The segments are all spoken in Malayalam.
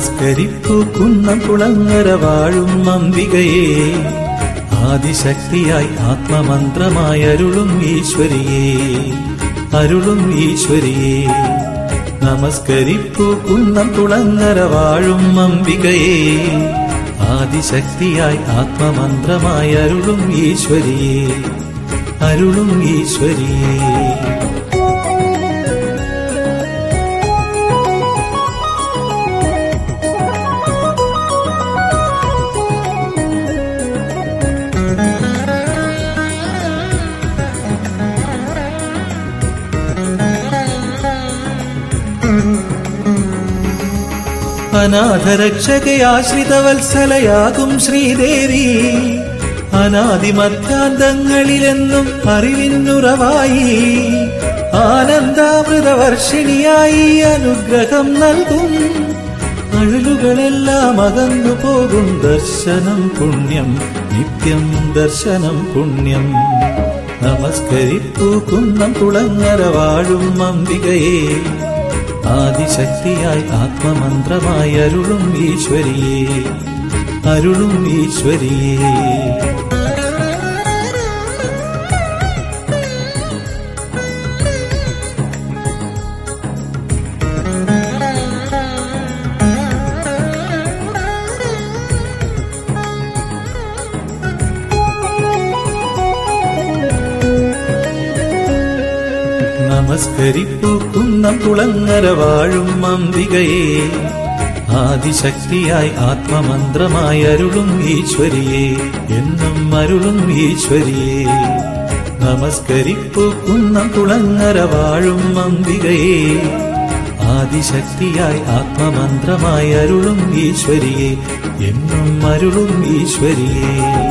നമസ്കരിപ്പു കുന്നം കുളങ്ങര വാഴും അംബികയെ ആദിശക്തിയായി ആത്മമന്ത്രമായി അരുളും ഈശ്വരിയെ അരുളും ഈശ്വരിയെ നമസ്കരിപ്പു കുന്നം കുളങ്ങര വാഴും അംബികയെ ആദിശക്തിയായി ആത്മമന്ത്രമായി അരുളും ഈശ്വരിയെ അരുളും ഈശ്വരിയെ അനാഥരക്ഷകയാശ്രിതവത്സലയാകും ശ്രീദേവി അനാദിമധ്യാന്തങ്ങളിലെന്നും അറിവിന്നുറവായി ആനന്ദാമൃതവർഷിണിയായി അനുഗ്രഹം നൽകും അഴലുകളെല്ലാം അകന്നു പോകും ദർശനം പുണ്യം നിത്യം ദർശനം പുണ്യം നമസ്കരിപ്പൂ കുന്നം കുളങ്ങര വാഴും അംബികയെ ആദിശക്തിയായി ആത്മമന്ത്രമായി അരുളും ഈശ്വരിയെ അരുളും ഈശ്വരിയെ നമസ്കരിപ്പു കുന്നം കുളങ്ങര വാഴും അംബികയെ ആദിശക്തിയായി ആത്മമന്ത്രമായി അരുളും ഈശ്വരിയെ എന്നും അരുളും ഈശ്വരിയെ നമസ്കരിപ്പു കുന്നം കുളങ്ങര വാഴും അംബികയെ ആദിശക്തിയായി ആത്മമന്ത്രമായി അരുളും ഈശ്വരിയെ എന്നും അരുളും ഈശ്വരിയെ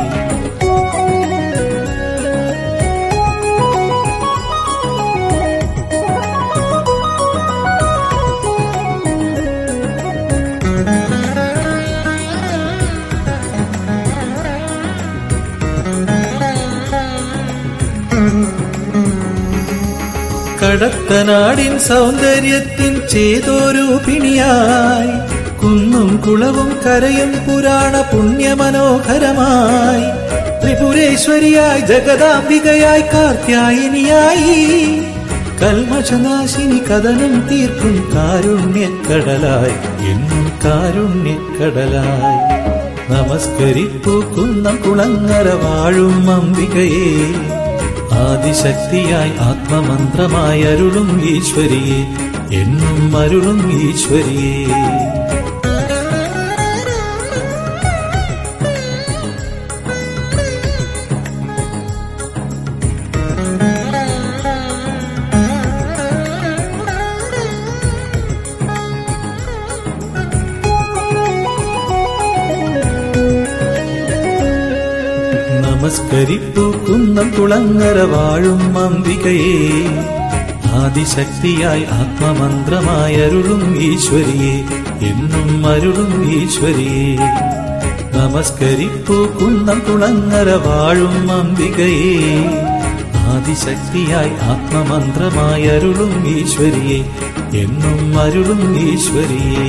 കടത്തനാടിൻ സൗന്ദര്യത്തിൻ ചേതോരൂപിണിയായി കുന്നും കുളവും കരയും പുരാണ പുണ്യമനോഹരമായി ത്രിപുരേശ്വരിയായി ജഗദാംബികയായി കാർത്യായനിയായി കൽമശനാശിനി കഥനം തീർക്കും കാരുണ്യക്കടലായി എന്നും കാരുണ്യക്കടലായി നമസ്കരിപ്പൂ കുന്നം കുളങ്ങര വാഴും അംബികയെ ആദിശക്തിയായി ആത്മമന്ത്രമായി അരുളും ഈശ്വരിയെ എന്നും അരുളും ഈശ്വരിയെ നമസ്കരിപ്പു കുന്നം കുളങ്ങര വാഴും അംബികയെ ആദിശക്തിയായി ആത്മമന്ത്രമായി അരുളും ഈശ്വരിയെ എന്നും അരുളും ഈശ്വരിയെ നമസ്കരിപ്പു കുന്നം കുളങ്ങര വാഴും അംബികയെ ആദിശക്തിയായി ആത്മമന്ത്രമായി അരുളും ഈശ്വരിയെ എന്നും അരുളും ഈശ്വരിയെ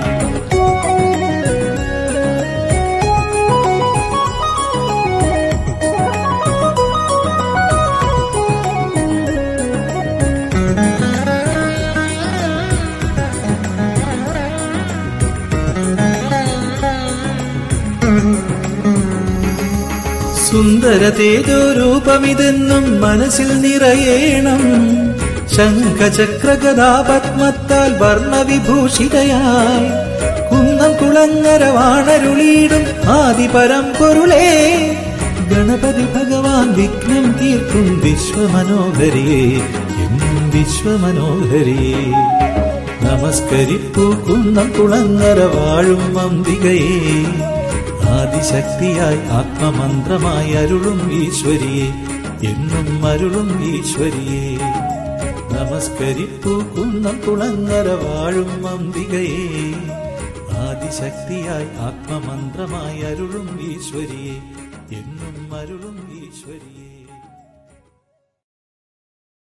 സുന്ദര തേജോരൂപമിതെന്നും മനസ്സിൽ നിറയേണം ശംഖചക്രഗതാപത്മത്താൽ വർണ്ണവിഭൂഷിതയായി കുന്നം കുളങ്ങര വാണരുളീടും ആദിപരം പൊരുളേ ഗണപതി ഭഗവാൻ വിഘ്നം തീർക്കും വിശ്വമനോഹരിയെ എന്നും വിശ്വമനോഹരിയെ നമസ്കരിപ്പൂ കുന്നം കുളങ്ങര വാഴും അംബികയെ ആദിശക്തിയായി ആത്മമന്ത്രമായി അരുളും ഈശ്വരിയെ എന്നും അരുളും ഈശ്വരിയെ നമസ്കരിപ്പൂ കുന്നം കുളങ്ങര വാഴും അംബികയെ ആദിശക്തിയായി ആത്മമന്ത്രമായി അരുളും ഈശ്വരിയെ എന്നും അരുളും ഈശ്വരിയെ